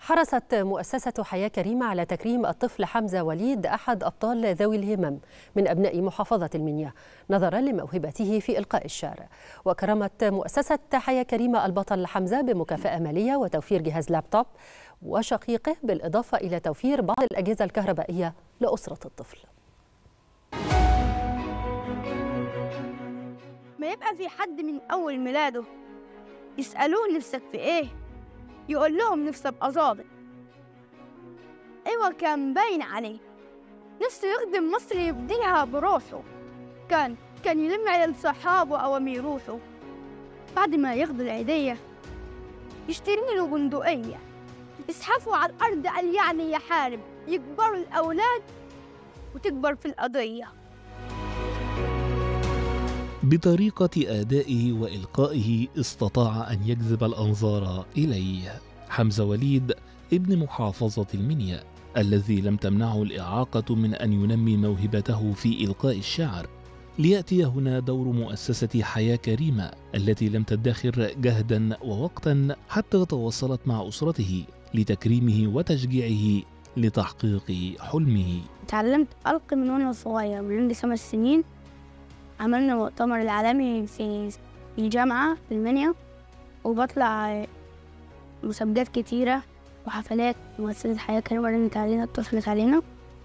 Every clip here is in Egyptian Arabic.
حرصت مؤسسة حياة كريمة على تكريم الطفل حمزة وليد أحد أبطال ذوي الهمم من أبناء محافظة المنيا نظرا لموهبته في إلقاء الشعر وكرمت مؤسسة حياة كريمة البطل حمزة بمكافأة مالية وتوفير جهاز لابتوب وشقيقه بالإضافة إلى توفير بعض الأجهزة الكهربائية لأسرة الطفل ما يبقى في حد من أول ميلاده يسألوه نفسك في إيه يقول لهم نفسي أبقى ظابط أيوة كان باين عليه نفسه يخدم مصر يبديها بروحه كان كان يلم على صحابه أوامر روحه بعد ما ياخد العيدية يشتري له بندقية يزحفوا على الأرض قال يعني يحارب يكبروا الأولاد وتكبر في القضية بطريقة أدائه وإلقائه استطاع أن يجذب الأنظار إليه حمزة وليد ابن محافظة المنيا الذي لم تمنعه الإعاقة من أن ينمي موهبته في إلقاء الشعر ليأتي هنا دور مؤسسة حياة كريمة التي لم تدخر جهدا ووقتا حتى تواصلت مع أسرته لتكريمه وتشجيعه لتحقيق حلمه اتعلمت ألقي من وأنا صغير من عندي خمس سنين عملنا مؤتمر العالمي في في جامعة في المنيا وبطلع مسابقات كتيرة وحفلات مؤسسة حياة كريمة رنت علينا اتصلت علينا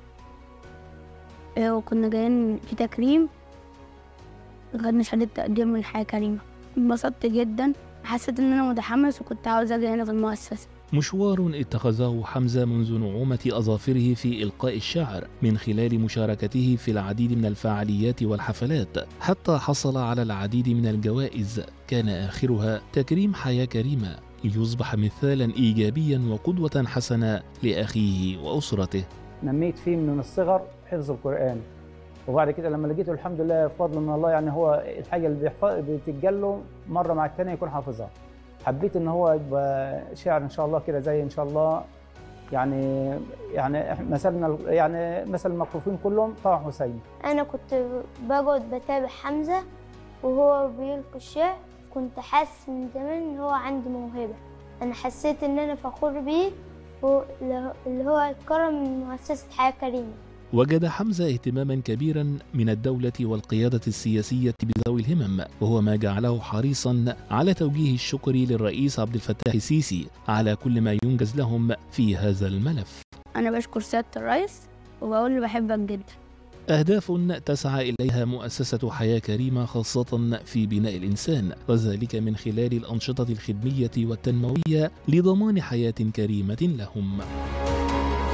إيه، وكنا جايين في تكريم خدنا شهادة تقدير من حياة كريمة انبسطت جدا حسيت إن أنا متحمس وكنت عاوز أجي هنا في المؤسسة مشوار اتخذه حمزة منذ نعومة أظافره في إلقاء الشعر من خلال مشاركته في العديد من الفعاليات والحفلات حتى حصل على العديد من الجوائز كان آخرها تكريم حياة كريمة ليصبح مثالا إيجابيا وقدوة حسنة لأخيه وأسرته نميت فيه من الصغر حفظ القرآن وبعد كده لما لقيته الحمد لله بفضل من الله يعني هو الحاجة اللي بيحفظ بتتجله مرة مع التانية يكون حافظها حبيت ان هو يبقى شاعر ان شاء الله كده زي ان شاء الله يعني يعني مثلنا يعني مثل المكفوفين كلهم طه حسين أنا كنت بقعد بتابع حمزة وهو بيلقي الشعر كنت حاسس من زمان إن هو عنده موهبة أنا حسيت إن أنا فخور بيه اللي هو اتكرم من مؤسسة حياة كريمة وجد حمزة اهتماما كبيرا من الدولة والقيادة السياسية بذوي الهمم وهو ما جعله حريصا على توجيه الشكر للرئيس عبد الفتاح السيسي على كل ما ينجز لهم في هذا الملف أنا بشكر سيادة الرئيس وبقول له بحبك جدا أهداف تسعى إليها مؤسسة حياة كريمة خاصة في بناء الإنسان وذلك من خلال الأنشطة الخدمية والتنموية لضمان حياة كريمة لهم